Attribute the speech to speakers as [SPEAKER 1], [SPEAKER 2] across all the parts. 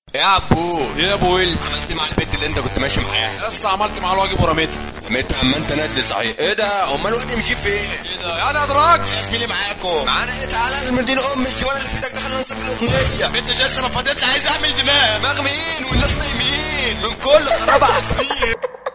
[SPEAKER 1] يا عبود
[SPEAKER 2] ايه يا ابو ويلز
[SPEAKER 1] عملت مع البت اللي انت كنت ماشي معاها
[SPEAKER 2] لسه عملت معاه الواجب ورميتها
[SPEAKER 1] متى اما انت نادلي صحيح ايه ده امال الواد يمشي فين
[SPEAKER 2] ايه ده يا ده ادراك
[SPEAKER 1] يا زميلي معاكم معانا ايه تعالى لازم ندين ام الشوال اللي في ايدك دخل ننسك الاغنيه بنت جاس انا فضيت لي عايز اعمل دماغ دماغ مين والناس نايمين من كل خراب عفريت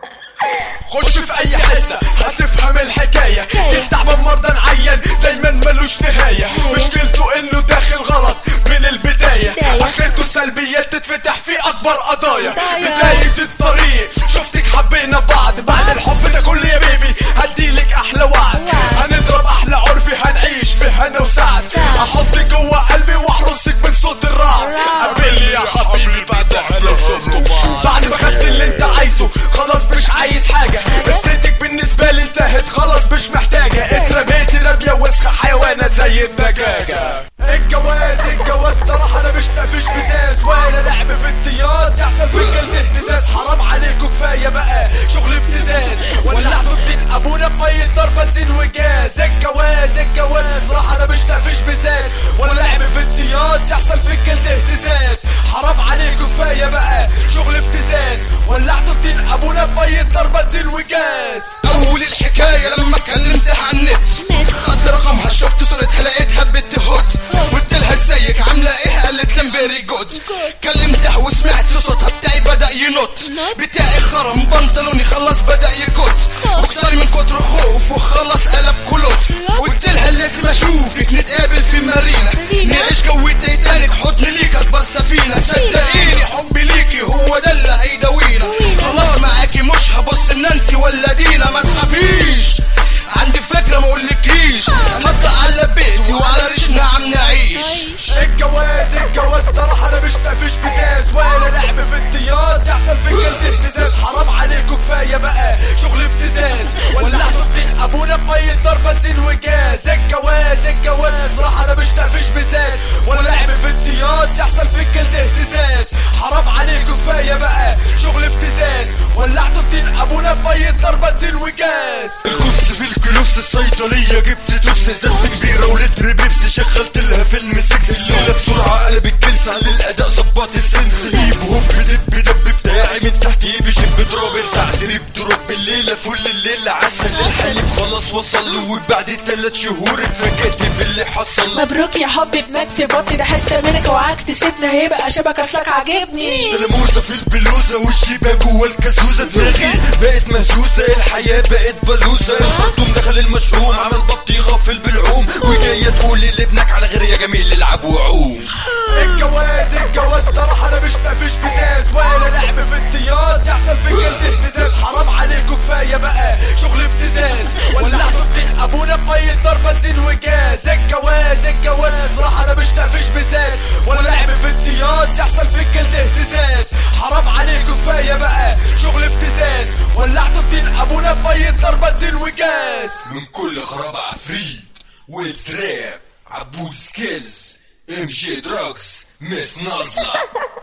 [SPEAKER 3] خش في اي حتة هتفهم الحكاية التعبان مرضى نعين دايما ملوش نهاية مشكلته انه داخل غلط من البداية اخرته سلبيات تتفتح في اكبر قضايا بداية الطريق شفتك حبينا بعض بعد الحب ده كله يا بيبي هديلك احلى وعد هنضرب احلى عرفي هنعيش في هنا وسعد احطك جوه قلبي واحرسك من صوت الرعد قابلني يا حبيبي بعدها لو شفتوا بعض بعد ما خدت اللي انت عايزه خلاص مش عايز حاجة قصتك بالنسبة لي انتهت خلاص مش محتاجة اترميت رمية وسخة حيوانة زي الدجاجة الجواز الجواز صراحة انا مش تقفش بزاز ولا لعب في الطياز يحصل في الجلد اهتزاز حرام عليكم كفاية بقى شغل ابتزاز ولعتوا في دين ابونا بمية ضرب بنزين وجاز الجواز الجواز صراحة انا مش تقفش بزاز ولا لعب في الطياز يحصل في الجلد اهتزاز حرام عليكم كفاية بقى شغل ابتزاز ولعتوا في دين ابونا بمية ضرب بنزين وجاز
[SPEAKER 1] اول الحكايه لما كلمتها على النت خدت رقمها شفت صورتها لقيتها بنت هوت قلت لها ازيك عامله ايه قالت لي فيري جود كلمتها وسمعت صوتها بتاعي بدا ينط بتاعي خرم بنطلوني خلص بدا يكت بكسر من كتر خوف وخلص قلب كلوت قلت لها لازم اشوفك نتقابل في مارينا نعيش جو تايتانيك حضن ليك اتبص فينا صدقيني حبي ليكي هو ده اللي هيداوينا خلاص معاكي مش هبص لنانسي ولا دينا ما تخافيش عندي فكره ما اقولكيش نطلع على بيتي وعلى ريشنا عم نعيش
[SPEAKER 3] الجواز الجواز صراحة انا مش تقفش بزاز ولا لعب في الطياز يحصل في الجلد اهتزاز حرام عليكم كفاية بقى شغل ابتزاز ولعتوا في دين ابونا بمية ضرب بنزين وجاز الجواز الجواز صراحة انا مش تقفش بزاز ولا لعب في الطياز يحصل في الجلد اهتزاز حرام عليكم كفاية بقى شغل ابتزاز ولعتوا في دين ابونا بمية ضرب بنزين وجاز
[SPEAKER 1] الكوس في الكلوس الصيدلية جبت توبس ازازة كبيرة ولتر بيبسي شغلت لها فيلم سكس الليلة بسرعة قلب الجلسة للأداء ظبط السنس هيب هوب دب دب بتاعي من تحت بشب دروب ساعة دريب دروب الليلة فل الليلة عسل الحليب خلاص وصل وبعد تلات شهور اتفاجئت باللي حصل
[SPEAKER 4] مبروك يا حبي ابنك في بطني ده حته منك اوعاك تسيبنا هيبقى شبك اصلك عاجبني
[SPEAKER 1] سلموسة في البلوزة والشيبة جوا الكازوزة دماغي بقت مهزوزة الحياة بقت بلوزة الخرطوم دخل المشروم عمل بطيخة في البلعوم وجاية تقولي لابنك على غير يا جميل العب وعوم
[SPEAKER 3] الجواز الجواز صراحة انا مش تقفش بزاز ولا لعب في الطياز يحصل في الجلد اهتزاز حرام عليكم كفاية بقى شغل ابتزاز ولعتوا في دين ابونا بمية ضرب بنزين وجاز الجواز الجواز صراحة انا مش تقفش بزاز ولا لعب في الطياز يحصل في الجلد اهتزاز حرام عليكم كفاية بقى شغل ابتزاز ولعتوا في دين ابونا بمية ضرب بنزين وجاز
[SPEAKER 1] من كل خراب عفريت وتراب عبود سكيلز ام جي دراجز مس نازلة